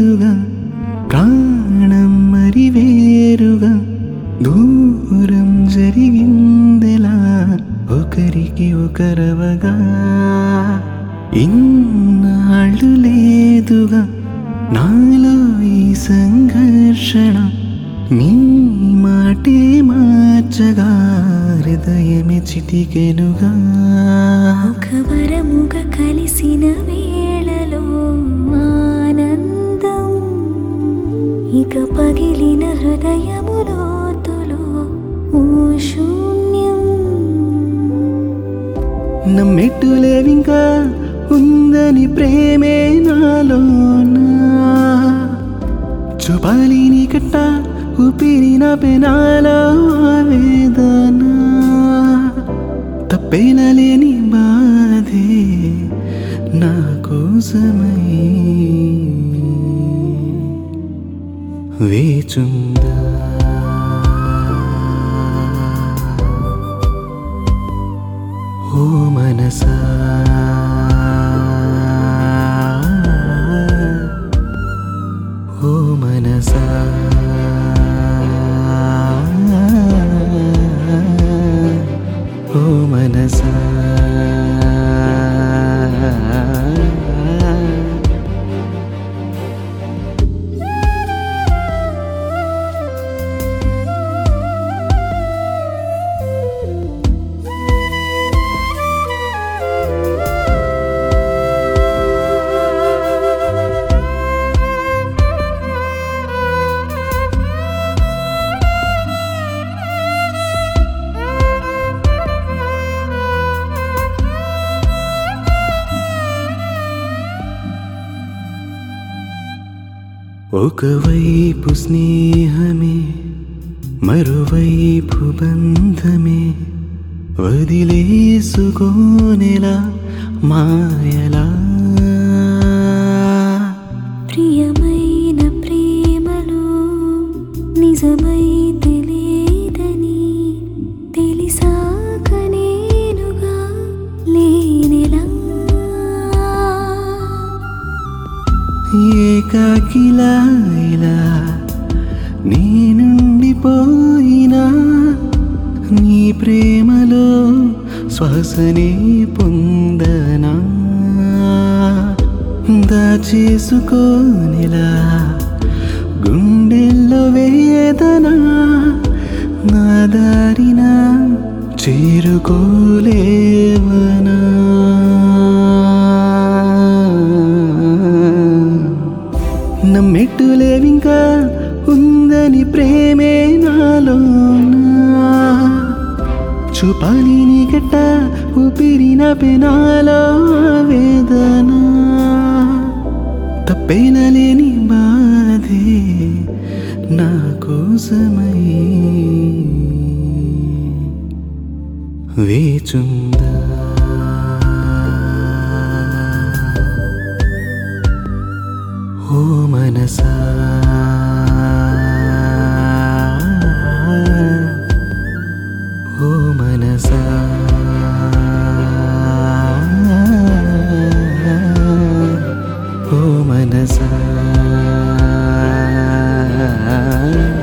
లేదుగా ప్రాణం మరి వేరుగా దూరం జరిగిందెలా ఒకరికి ఒకరవగా ఇన్నాళ్ళు లేదుగా నాలో ఈ సంఘర్షణ నీ మాటే మార్చగా హృదయమే చిటికెనుగా ఒక వరముగ కలిసిన వేళలో ఆనందం ఇక పగిలిన హృదయములోతులో ఓ శూన్యం నమ్మెట్టులేవింకా ఉందని ప్రేమే నాలోనా చూపాలి నీ కట్ట ఊపిరి నా పెనాలో ఆవేదన తప్పేలా లేని బాధే నా కోసమై వేచుందా ఓ మనసా ఓ మనసా ఓ మనసా ఒకవైపు స్నేహమే మరోవైపు బంధమే వదిలేసుకోనేలా మాయలా ప్రియమైన ప్రేమలో నిజమైతే లేదని తెలిసాక నేనుగా లేనెలా ఏకాకిలా ఇలా నేనుండిపోయినా నీ ప్రేమలో శ్వాసనే పొందనా దాచేసుకోనిలా గుండెల్లో వేదన నా దారిన చేరుకోలేవనా నమ్మెట్టులేవింకా ఉందని ప్రేమే నాలోనా చూపాలి నీ గట్ట ఊపిరి నా పెనాలో వేదన తప్పేలా లేని బాధే నా కోసమై వేచుందా ఓ మనసా ఓ మనసా ఓ మనసా